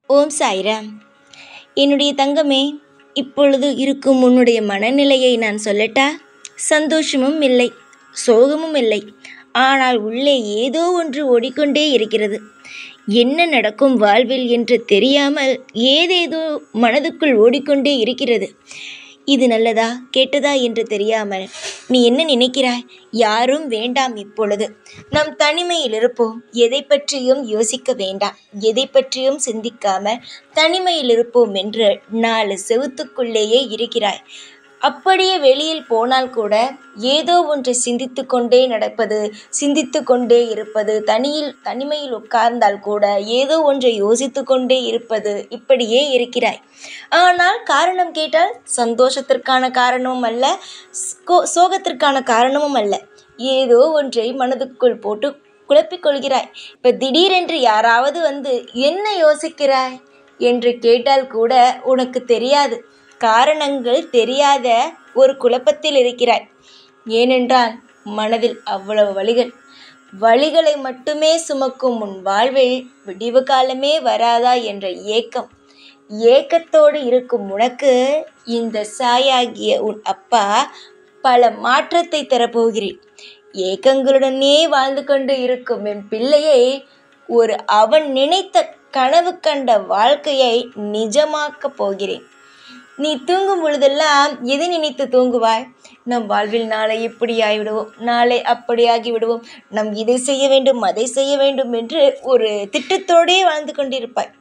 ஓம் சாய்ராம் என்னுடைய தங்கமே இப்பொழுது இருக்கும் உன்னுடைய மனநிலையை நான் சொல்லட்டா சந்தோஷமும் இல்லை சோகமும் இல்லை ஆனால் உள்ளே ஏதோ ஒன்று ஓடிக்கொண்டே இருக்கிறது என்ன நடக்கும் வாழ்வில் என்று தெரியாமல் ஏதேதோ மனதுக்குள் ஓடிக்கொண்டே இருக்கிறது இது நல்லதா கெட்டதா என்று தெரியாமல் நீ என்ன நினைக்கிறாய் யாரும் வேண்டாம் இப்பொழுது நம் தனிமையில் இருப்போம் எதை பற்றியும் யோசிக்க வேண்டாம் எதை பற்றியும் சிந்திக்காமல் தனிமையில் இருப்போம் என்று நாலு செவுத்துக்குள்ளேயே இருக்கிறாய் அப்படியே வெளியில் போனால் கூட ஏதோ ஒன்றை சிந்தித்து கொண்டே நடப்பது சிந்தித்து கொண்டே இருப்பது தனியில் தனிமையில் உட்கார்ந்தால் கூட ஏதோ ஒன்றை யோசித்து கொண்டே இருப்பது இப்படியே இருக்கிறாய் ஆனால் காரணம் கேட்டால் சந்தோஷத்திற்கான காரணமும் அல்ல ஸ்கோ- சோகத்திற்கான காரணமும் அல்ல ஏதோ ஒன்றை மனதுக்குள் போட்டு குழப்பிக் கொள்கிறாய் இப்போ திடீரென்று யாராவது வந்து என்ன யோசிக்கிறாய் என்று கேட்டால் கூட உனக்கு தெரியாது காரணங்கள் தெரியாத ஒரு குழப்பத்தில் இருக்கிறாய் ஏனென்றால் மனதில் அவ்வளவு வலிகள் வலிகளை மட்டுமே சுமக்கும் உன் வாழ்வில் விடிவு காலமே வராதா என்ற ஏக்கம் ஏக்கத்தோடு இருக்கும் உனக்கு இந்த சாயாகிய உன் அப்பா பல மாற்றத்தை தரப்போகிறேன் ஏக்கங்களுடனே வாழ்ந்து கொண்டு இருக்கும் என் பிள்ளையை ஒரு அவன் நினைத்த கனவு கண்ட வாழ்க்கையை நிஜமாக்கப் போகிறேன் நீ தூங்கும் பொழுதெல்லாம் எதை நினைத்து தூங்குவாய் நம் வாழ்வில் நாளை இப்படி ஆகிவிடுவோம் நாளை அப்படி ஆகிவிடுவோம் நம் இதை செய்ய வேண்டும் அதை செய்ய வேண்டும் என்று ஒரு திட்டத்தோடே வாழ்ந்து கொண்டிருப்பாய்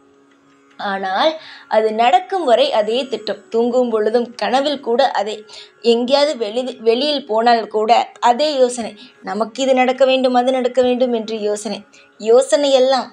ஆனால் அது நடக்கும் வரை அதே திட்டம் தூங்கும் பொழுதும் கனவில் கூட அதே எங்கேயாவது வெளி வெளியில் போனால் கூட அதே யோசனை நமக்கு இது நடக்க வேண்டும் அது நடக்க வேண்டும் என்று யோசனை யோசனையெல்லாம்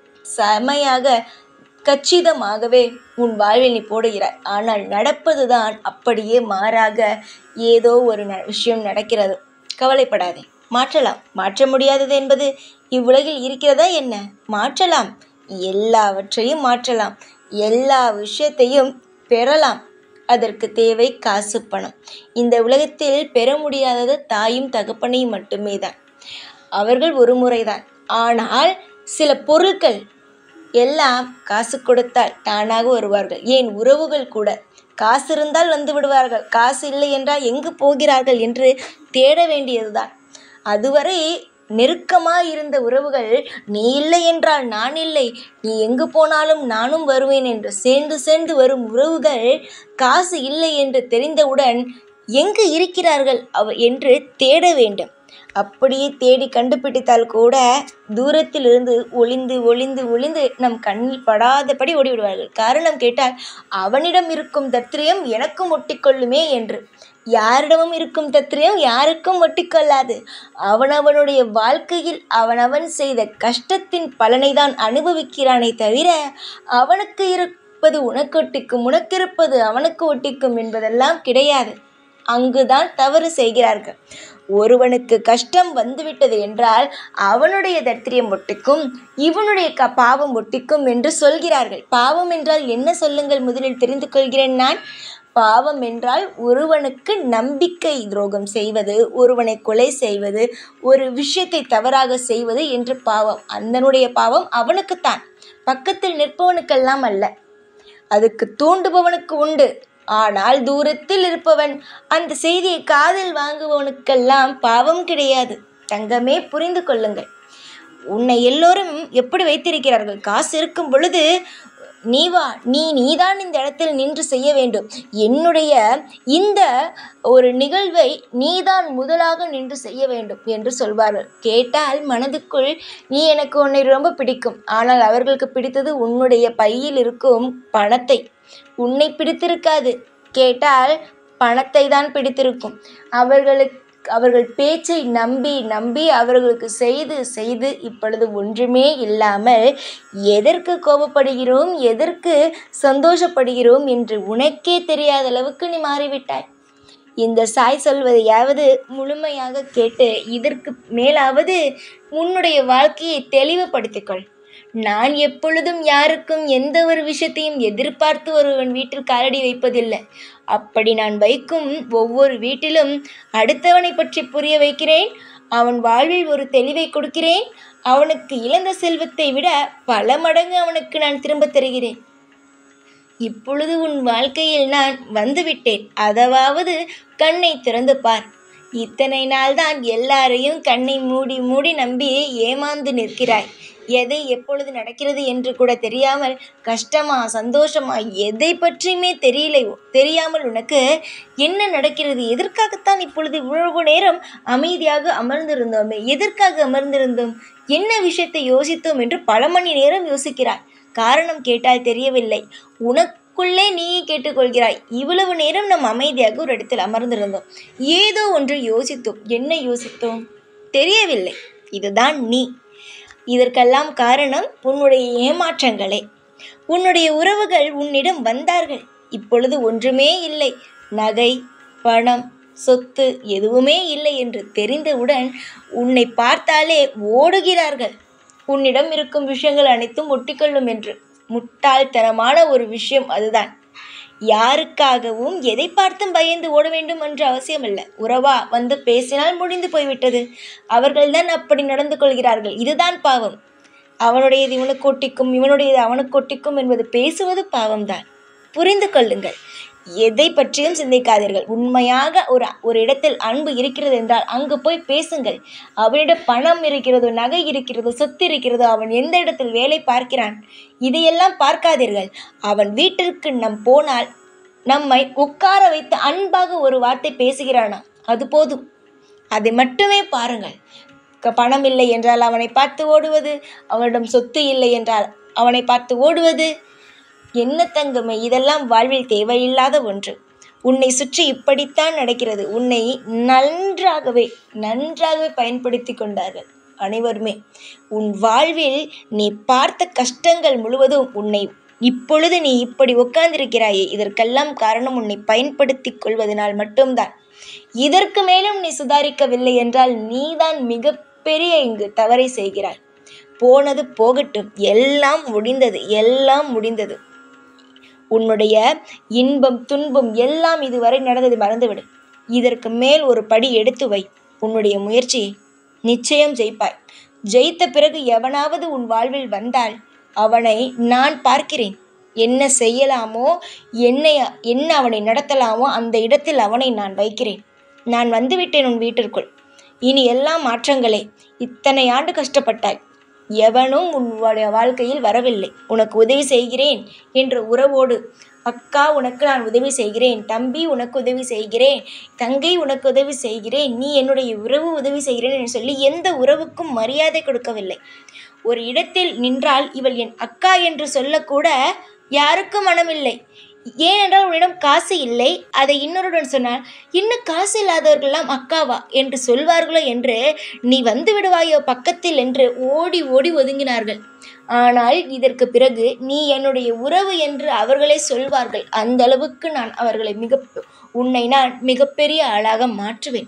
செமையாக கச்சிதமாகவே உன் வாழ்வில் நீ போடுகிறாய் ஆனால் நடப்பதுதான் அப்படியே மாறாக ஏதோ ஒரு ந விஷயம் நடக்கிறது கவலைப்படாதே மாற்றலாம் மாற்ற முடியாதது என்பது இவ்வுலகில் இருக்கிறதா என்ன மாற்றலாம் எல்லாவற்றையும் மாற்றலாம் எல்லா விஷயத்தையும் பெறலாம் அதற்கு தேவை காசு பணம் இந்த உலகத்தில் பெற முடியாதது தாயும் தகப்பனையும் மட்டுமே தான் அவர்கள் ஒரு முறைதான் ஆனால் சில பொருட்கள் எல்லாம் காசு கொடுத்தால் தானாக வருவார்கள் ஏன் உறவுகள் கூட காசு இருந்தால் வந்து விடுவார்கள் காசு இல்லை என்றால் எங்கு போகிறார்கள் என்று தேட வேண்டியதுதான் அதுவரை நெருக்கமாக இருந்த உறவுகள் நீ இல்லை என்றால் நான் இல்லை நீ எங்கு போனாலும் நானும் வருவேன் என்று சேர்ந்து சேர்ந்து வரும் உறவுகள் காசு இல்லை என்று தெரிந்தவுடன் எங்கு இருக்கிறார்கள் அவ என்று தேட வேண்டும் அப்படியே தேடி கண்டுபிடித்தால் கூட தூரத்தில் இருந்து ஒளிந்து ஒளிந்து ஒளிந்து நம் கண்ணில் படாதபடி ஓடிவிடுவார்கள் காரணம் கேட்டால் அவனிடம் இருக்கும் தத்திரியம் எனக்கும் ஒட்டிக்கொள்ளுமே என்று யாரிடமும் இருக்கும் தத்திரியம் யாருக்கும் ஒட்டிக்கொள்ளாது அவனவனுடைய வாழ்க்கையில் அவனவன் செய்த கஷ்டத்தின் பலனை தான் அனுபவிக்கிறானே தவிர அவனுக்கு இருப்பது உனக்கு ஒட்டிக்கும் உனக்கு இருப்பது அவனுக்கு ஒட்டிக்கும் என்பதெல்லாம் கிடையாது அங்குதான் தவறு செய்கிறார்கள் ஒருவனுக்கு கஷ்டம் வந்துவிட்டது என்றால் அவனுடைய தத்திரியம் ஒட்டிக்கும் இவனுடைய க பாவம் ஒட்டிக்கும் என்று சொல்கிறார்கள் பாவம் என்றால் என்ன சொல்லுங்கள் முதலில் தெரிந்து கொள்கிறேன் நான் பாவம் என்றால் ஒருவனுக்கு நம்பிக்கை துரோகம் செய்வது ஒருவனை கொலை செய்வது ஒரு விஷயத்தை தவறாக செய்வது என்று பாவம் அந்தனுடைய பாவம் அவனுக்குத்தான் பக்கத்தில் நிற்பவனுக்கெல்லாம் அல்ல அதுக்கு தூண்டுபவனுக்கு உண்டு ஆனால் தூரத்தில் இருப்பவன் அந்த செய்தியை காதில் வாங்குபவனுக்கெல்லாம் பாவம் கிடையாது தங்கமே புரிந்து கொள்ளுங்கள் உன்னை எல்லோரும் எப்படி வைத்திருக்கிறார்கள் காசு இருக்கும் பொழுது நீ வா நீ நீதான் இந்த இடத்தில் நின்று செய்ய வேண்டும் என்னுடைய இந்த ஒரு நிகழ்வை நீதான் முதலாக நின்று செய்ய வேண்டும் என்று சொல்வார்கள் கேட்டால் மனதுக்குள் நீ எனக்கு உன்னை ரொம்ப பிடிக்கும் ஆனால் அவர்களுக்கு பிடித்தது உன்னுடைய பையில் இருக்கும் பணத்தை உன்னை பிடித்திருக்காது கேட்டால் பணத்தை தான் பிடித்திருக்கும் அவர்களுக்கு அவர்கள் பேச்சை நம்பி நம்பி அவர்களுக்கு செய்து செய்து இப்பொழுது ஒன்றுமே இல்லாமல் எதற்கு கோபப்படுகிறோம் எதற்கு சந்தோஷப்படுகிறோம் என்று உனக்கே தெரியாத அளவுக்கு நீ மாறிவிட்டாய் இந்த சாய் சொல்வதையாவது முழுமையாக கேட்டு இதற்கு மேலாவது உன்னுடைய வாழ்க்கையை தெளிவுபடுத்திக்கொள் நான் எப்பொழுதும் யாருக்கும் எந்த ஒரு விஷயத்தையும் எதிர்பார்த்து ஒருவன் வீட்டில் காலடி வைப்பதில்லை அப்படி நான் வைக்கும் ஒவ்வொரு வீட்டிலும் அடுத்தவனை பற்றி புரிய வைக்கிறேன் அவன் வாழ்வில் ஒரு தெளிவை கொடுக்கிறேன் அவனுக்கு இழந்த செல்வத்தை விட பல மடங்கு அவனுக்கு நான் திரும்பத் தருகிறேன் இப்பொழுது உன் வாழ்க்கையில் நான் வந்துவிட்டேன் அதவாவது கண்ணை திறந்து பார் இத்தனை நாள்தான் எல்லாரையும் கண்ணை மூடி மூடி நம்பி ஏமாந்து நிற்கிறாய் எதை எப்பொழுது நடக்கிறது என்று கூட தெரியாமல் கஷ்டமா சந்தோஷமா எதை பற்றியுமே தெரியலை தெரியாமல் உனக்கு என்ன நடக்கிறது எதற்காகத்தான் இப்பொழுது இவ்வளவு நேரம் அமைதியாக அமர்ந்திருந்தோமே எதற்காக அமர்ந்திருந்தோம் என்ன விஷயத்தை யோசித்தோம் என்று பல மணி நேரம் யோசிக்கிறாய் காரணம் கேட்டால் தெரியவில்லை உனக்குள்ளே நீயே கேட்டுக்கொள்கிறாய் இவ்வளவு நேரம் நம் அமைதியாக ஒரு இடத்தில் அமர்ந்திருந்தோம் ஏதோ ஒன்று யோசித்தோம் என்ன யோசித்தோம் தெரியவில்லை இதுதான் நீ இதற்கெல்லாம் காரணம் உன்னுடைய ஏமாற்றங்களே உன்னுடைய உறவுகள் உன்னிடம் வந்தார்கள் இப்பொழுது ஒன்றுமே இல்லை நகை பணம் சொத்து எதுவுமே இல்லை என்று தெரிந்தவுடன் உன்னை பார்த்தாலே ஓடுகிறார்கள் உன்னிடம் இருக்கும் விஷயங்கள் அனைத்தும் ஒட்டிக்கொள்ளும் என்று முட்டாள்தனமான ஒரு விஷயம் அதுதான் யாருக்காகவும் எதை பார்த்தும் பயந்து ஓட வேண்டும் என்ற அவசியமல்ல உறவா வந்து பேசினால் முடிந்து போய்விட்டது அவர்கள்தான் அப்படி நடந்து கொள்கிறார்கள் இதுதான் பாவம் அவனுடையது இவனுக்கு ஒட்டிக்கும் இவனுடையது அவனுக்கு ஒட்டிக்கும் என்பது பேசுவது பாவம்தான் புரிந்து கொள்ளுங்கள் எதை பற்றியும் சிந்திக்காதீர்கள் உண்மையாக ஒரு ஒரு இடத்தில் அன்பு இருக்கிறது என்றால் அங்கு போய் பேசுங்கள் அவனிடம் பணம் இருக்கிறதோ நகை இருக்கிறதோ சொத்து இருக்கிறதோ அவன் எந்த இடத்தில் வேலை பார்க்கிறான் இதையெல்லாம் பார்க்காதீர்கள் அவன் வீட்டிற்கு நம் போனால் நம்மை உட்கார வைத்து அன்பாக ஒரு வார்த்தை பேசுகிறானா அது போதும் அதை மட்டுமே பாருங்கள் க- பணம் இல்லை என்றால் அவனை பார்த்து ஓடுவது அவனிடம் சொத்து இல்லை என்றால் அவனை பார்த்து ஓடுவது என்ன தங்கமே இதெல்லாம் வாழ்வில் தேவையில்லாத ஒன்று உன்னை சுற்றி இப்படித்தான் நடக்கிறது உன்னை நன்றாகவே நன்றாகவே பயன்படுத்தி கொண்டார்கள் அனைவருமே உன் வாழ்வில் நீ பார்த்த கஷ்டங்கள் முழுவதும் உன்னை இப்பொழுது நீ இப்படி உட்கார்ந்திருக்கிறாயே இதற்கெல்லாம் காரணம் உன்னை பயன்படுத்தி கொள்வதனால் மட்டும்தான் இதற்கு மேலும் நீ சுதாரிக்கவில்லை என்றால் நீதான் மிகப்பெரிய இங்கு தவறை செய்கிறாய் போனது போகட்டும் எல்லாம் முடிந்தது எல்லாம் முடிந்தது உன்னுடைய இன்பம் துன்பம் எல்லாம் இதுவரை நடந்தது மறந்துவிடு இதற்கு மேல் ஒரு படி எடுத்து வை உன்னுடைய முயற்சியை நிச்சயம் ஜெயிப்பாய் ஜெயித்த பிறகு எவனாவது உன் வாழ்வில் வந்தால் அவனை நான் பார்க்கிறேன் என்ன செய்யலாமோ என்னை என்ன அவனை நடத்தலாமோ அந்த இடத்தில் அவனை நான் வைக்கிறேன் நான் வந்துவிட்டேன் உன் வீட்டிற்குள் இனி எல்லாம் மாற்றங்களே இத்தனை ஆண்டு கஷ்டப்பட்டாய் எவனும் உன்னுடைய வாழ்க்கையில் வரவில்லை உனக்கு உதவி செய்கிறேன் என்ற உறவோடு அக்கா உனக்கு நான் உதவி செய்கிறேன் தம்பி உனக்கு உதவி செய்கிறேன் தங்கை உனக்கு உதவி செய்கிறேன் நீ என்னுடைய உறவு உதவி செய்கிறேன் என்று சொல்லி எந்த உறவுக்கும் மரியாதை கொடுக்கவில்லை ஒரு இடத்தில் நின்றால் இவள் என் அக்கா என்று சொல்லக்கூட யாருக்கும் மனமில்லை ஏனென்றால் உன்னிடம் காசு இல்லை அதை இன்னொருடன் சொன்னால் இன்னும் காசு இல்லாதவர்களெல்லாம் அக்காவா என்று சொல்வார்களோ என்று நீ வந்து விடுவாயோ பக்கத்தில் என்று ஓடி ஓடி ஒதுங்கினார்கள் ஆனால் இதற்கு பிறகு நீ என்னுடைய உறவு என்று அவர்களே சொல்வார்கள் அந்த அளவுக்கு நான் அவர்களை மிக உன்னை நான் மிகப்பெரிய ஆளாக மாற்றுவேன்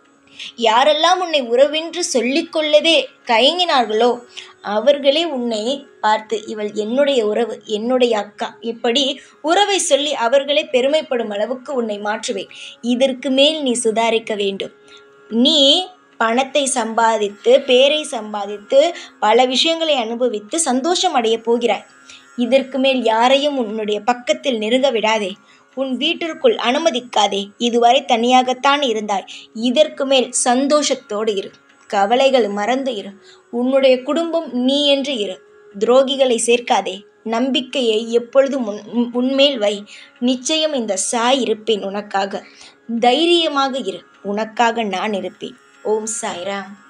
யாரெல்லாம் உன்னை உறவென்று சொல்லிக்கொள்ளவே தயங்கினார்களோ அவர்களே உன்னை பார்த்து இவள் என்னுடைய உறவு என்னுடைய அக்கா இப்படி உறவை சொல்லி அவர்களே பெருமைப்படும் அளவுக்கு உன்னை மாற்றுவேன் இதற்கு மேல் நீ சுதாரிக்க வேண்டும் நீ பணத்தை சம்பாதித்து பேரை சம்பாதித்து பல விஷயங்களை அனுபவித்து சந்தோஷம் அடையப் போகிறாய் இதற்கு மேல் யாரையும் உன்னுடைய பக்கத்தில் நெருங்க விடாதே உன் வீட்டிற்குள் அனுமதிக்காதே இதுவரை தனியாகத்தான் இருந்தாய் இதற்கு மேல் சந்தோஷத்தோடு இரு கவலைகள் மறந்து இரு உன்னுடைய குடும்பம் நீ என்று இரு துரோகிகளை சேர்க்காதே நம்பிக்கையை எப்பொழுதும் உன் உன்- உன்மேல் வை நிச்சயம் இந்த சாய் இருப்பேன் உனக்காக தைரியமாக இரு உனக்காக நான் இருப்பேன் ஓம் சாய்ராம்